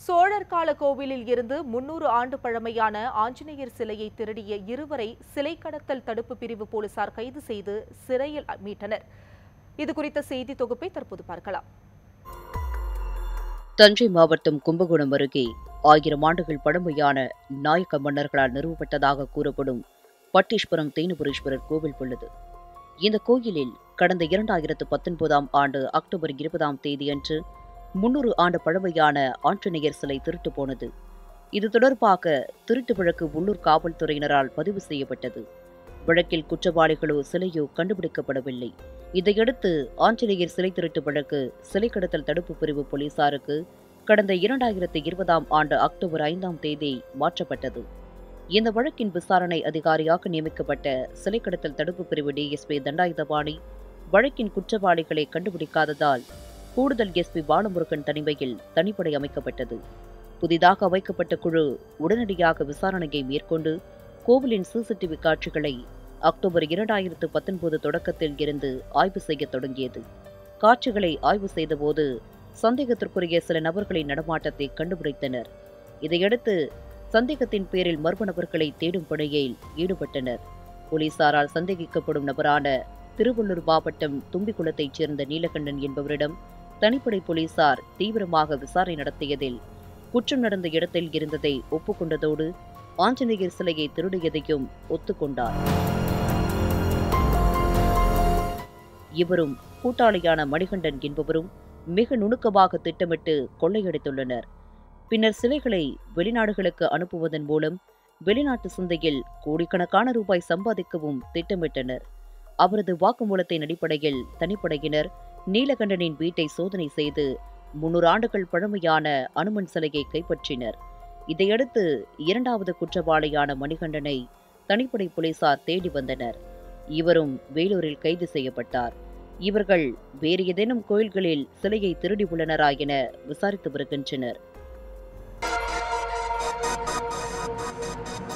சோழர் கால கோவிலில் இருந்து முன்னூறு ஆண்டு பழமையான ஆஞ்சநேயர் சிலையை திருடிய இருவரை சிலை கடத்தல் தடுப்பு பிரிவு போலீசார் கைது செய்து சிறையில் மீட்டனர் இது குறித்த செய்தி தொகுப்பை தற்போது பார்க்கலாம் தஞ்சை மாவட்டம் கும்பகோணம் அருகே ஆயிரம் ஆண்டுகள் பழமையான நாயக்க மன்னர்களால் நிறுவப்பட்டதாக கூறப்படும் பட்டீஸ்வரம் தேனுபுரீஸ்வரர் கோவில் உள்ளது இந்த கோயிலில் கடந்த இரண்டாயிரத்து பத்தொன்பதாம் ஆண்டு அக்டோபர் இருபதாம் தேதியன்று முன்னூறு ஆண்டு பழமையான ஆஞ்சநேயர் சிலை திருட்டு போனது இது தொடர்பாக திருட்டு வழக்கு உள்ளூர் காவல்துறையினரால் பதிவு செய்யப்பட்டது வழக்கில் குற்றவாளிகளோ சிலையோ கண்டுபிடிக்கப்படவில்லை இதையடுத்து ஆஞ்சநேயர் சிலை திருட்டு வழக்கு சிலை கடத்தல் தடுப்பு பிரிவு போலீசாருக்கு கடந்த இரண்டாயிரத்தி இருபதாம் ஆண்டு அக்டோபர் ஐந்தாம் தேதி மாற்றப்பட்டது இந்த வழக்கின் விசாரணை அதிகாரியாக நியமிக்கப்பட்ட சிலை கடத்தல் தடுப்பு பிரிவு டிஎஸ்பி தண்டாயுதபாணி வழக்கின் குற்றவாளிகளை கண்டுபிடிக்காததால் கூடுதல் எஸ்பி பாலமுருகன் தனிமையில் தனிப்படை அமைக்கப்பட்டது புதிதாக அமைக்கப்பட்ட குழு உடனடியாக விசாரணையை மேற்கொண்டு கோவிலின் சிசிடிவி காட்சிகளை அக்டோபர் இரண்டாயிரத்து பத்தொன்பது தொடக்கத்தில் இருந்து ஆய்வு செய்யத் தொடங்கியது காட்சிகளை ஆய்வு செய்தபோது சந்தேகத்திற்குரிய சில நபர்களின் நடமாட்டத்தை கண்டுபிடித்தனர் இதையடுத்து சந்தேகத்தின் பேரில் மர்ம நபர்களை தேடும் பணியில் ஈடுபட்டனர் போலீசாரால் சந்தேகிக்கப்படும் நபரான திருவள்ளூர் மாவட்டம் தும்பிக்குளத்தைச் சேர்ந்த நீலகண்டன் என்பவரிடம் தனிப்படை போலீசார் தீவிரமாக விசாரணை நடத்தியதில் குற்றம் நடந்த இடத்தில் இருந்ததை ஒப்புக்கொண்டதோடு ஆஞ்சநேயர் சிலையை திருடியதையும் ஒத்துக்கொண்டார் இவரும் கூட்டாளியான மணிகண்டன் என்பவரும் மிக நுணுக்கமாக திட்டமிட்டு கொள்ளையடித்துள்ளனர் பின்னர் சிலைகளை வெளிநாடுகளுக்கு அனுப்புவதன் மூலம் வெளிநாட்டு சந்தையில் கோடிக்கணக்கான ரூபாய் சம்பாதிக்கவும் திட்டமிட்டனர் அவரது வாக்குமூலத்தின் அடிப்படையில் தனிப்படையினர் நீலகண்டனின் வீட்டை சோதனை செய்து முன்னூறு ஆண்டுகள் பழமையான அனுமன் சிலையை கைப்பற்றினர் இதையடுத்து இரண்டாவது குற்றவாளியான மணிகண்டனை தனிப்படை போலீசார் தேடி வந்தனர் இவரும் வேலூரில் கைது செய்யப்பட்டார் இவர்கள் வேறு ஏதேனும் கோயில்களில் சிலையை திருடி உள்ளனரா என விசாரித்து வருகின்றனர்